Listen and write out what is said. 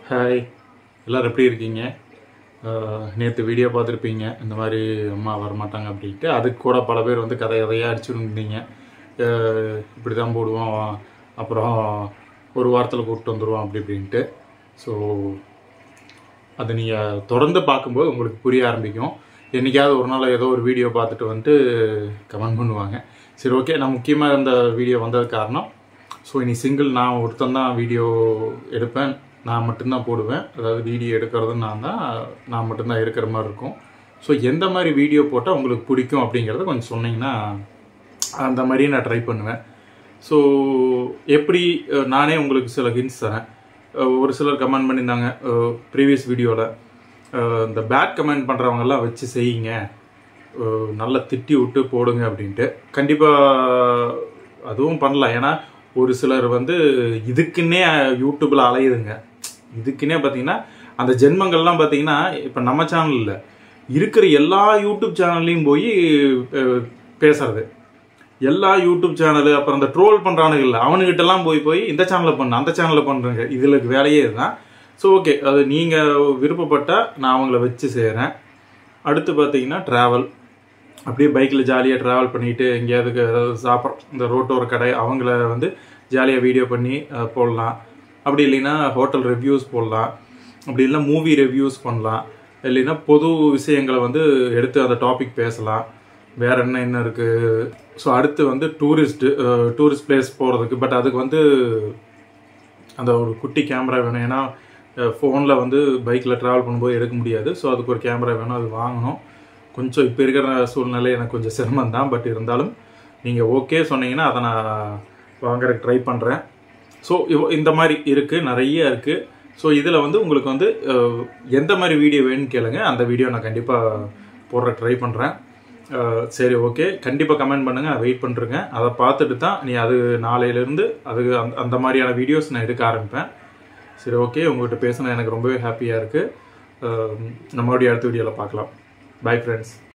hi எல்லோரும் எப்படி இருக்கீங்க நேற்று வீடியோ பார்த்துருப்பீங்க இந்த மாதிரி அம்மா வரமாட்டாங்க அப்படின்ட்டு அதுக்கு கூட பல பேர் வந்து கதை கதையாக அடிச்சுருந்தீங்க இப்படி தான் போடுவோம் அப்புறம் ஒரு வாரத்தில் கூப்பிட்டு வந்துடுவோம் அப்படி இப்படின்ட்டு ஸோ அதை நீங்கள் தொடர்ந்து பார்க்கும்போது உங்களுக்கு புரிய ஆரம்பிக்கும் என்றைக்காவது ஒரு நாள் ஏதோ ஒரு வீடியோ பார்த்துட்டு வந்துட்டு கமெண்ட் பண்ணுவாங்க சரி ஓகே நான் முக்கியமாக இந்த வீடியோ வந்தது காரணம் ஸோ இனி சிங்கிள் நான் ஒருத்தன் தான் வீடியோ எடுப்பேன் நான் மட்டும்தான் போடுவேன் அதாவது வீடியோ எடுக்கிறது நான் தான் நான் மட்டும்தான் இருக்கிற மாதிரி இருக்கும் ஸோ எந்த மாதிரி வீடியோ போட்டால் உங்களுக்கு பிடிக்கும் அப்படிங்கிறத கொஞ்சம் சொன்னீங்கன்னா அந்த மாதிரியே நான் ட்ரை பண்ணுவேன் ஸோ எப்படி அஹ், நானே உங்களுக்கு சில ஹிண்ட்ஸ் தரேன் அஹ், ஒரு சிலர் கமெண்ட் பண்ணியிருந்தாங்க ப்ரீவியஸ் வீடியோவில் இந்த பேட் கமெண்ட் பண்ணுறவங்கெல்லாம் வச்சு செய்யுங்க அஹ், நல்லா திட்டி விட்டு போடுங்க அப்படின்ட்டு கண்டிப்பாக அதுவும் பண்ணலாம் ஏன்னா ஒரு சிலர் வந்து இதுக்குன்னே யூடியூப்பில் அலையுதுங்க இதுக்குன்னே பார்த்தீங்கன்னா அந்த ஜென்மங்கள்லாம் பார்த்தீங்கன்னா இப்போ நம்ம சேனல் இல்லை இருக்கிற எல்லா யூடியூப் சேனல்லையும் போய் அஹ், பேசுறது எல்லா யூடியூப் சேனலு அப்புறம் இந்த ட்ரோல் பண்ணுறானுங்கல்ல அவனுக்கிட்டலாம் போய் போய் இந்த சேனலில் பண்ணு அந்த சேனலில் பண்ணுறேங்க இதில் வேலையே இதுதான் ஸோ ஓகே அது நீங்கள் விருப்பப்பட்டால் நான் அவங்கள வச்சு செய்கிறேன் அடுத்து பார்த்தீங்கன்னா ட்ராவல் அப்படியே பைக்கில் ஜாலியாக ட்ராவல் பண்ணிட்டு எங்கேயாவது ஏதாவது சாப்பிட்ற இந்த ரோட்டோர கடை அவங்கள வந்து ஜாலியாக வீடியோ பண்ணி அஹ், போடலாம் அப்படி இல்லைன்னா ஹோட்டல் ரிவ்யூஸ் போடலாம் அப்படி இல்லைன்னா மூவி ரிவ்யூஸ் பண்ணலாம் இல்லைன்னா பொது விஷயங்களை வந்து எடுத்து அந்த டாபிக் பேசலாம் வேற என்ன என்ன இருக்குது ஸோ அடுத்து வந்து டூரிஸ்ட்டு டூரிஸ்ட் பிளேஸ் போகிறதுக்கு பட் அதுக்கு வந்து அந்த ஒரு குட்டி கேமரா வேணும் ஏன்னா ஃபோனில் வந்து பைக்கில் ட்ராவல் பண்ணும்போது எடுக்க முடியாது ஸோ அதுக்கு ஒரு கேமரா வேணும் அது வாங்கணும் கொஞ்சம் இப்போ இருக்கிற சூழ்நிலை எனக்கு கொஞ்சம் சிரமம் தான் பட் இருந்தாலும் நீங்கள் ஓகே சொன்னீங்கன்னா அதை நான் வாங்குறதுக்கு ட்ரை பண்ணுறேன் ஸோ இந்த மாதிரி இருக்குது நிறைய இருக்குது ஸோ இதில் வந்து உங்களுக்கு வந்து அஹ், எந்த மாதிரி வீடியோ வேணும்னு கேளுங்க அந்த வீடியோ நான் கண்டிப்பாக போடுற ட்ரை பண்ணுறேன் சரி ஓகே கண்டிப்பாக கமெண்ட் பண்ணுங்கள் நான் வெயிட் பண்ணுறேங்க அதை பார்த்துட்டு தான் நீ அது நாளையிலேருந்து அது அந்த அந்த மாதிரியான வீடியோஸ் நான் எடுக்க ஆரம்பிப்பேன் சரி ஓகே உங்கள்கிட்ட பேசின எனக்கு ரொம்பவே ஹாப்பியாக இருக்குது நம்ம மறுபடியும் அடுத்த வீடியோவில் பார்க்கலாம் பை ஃப்ரெண்ட்ஸ்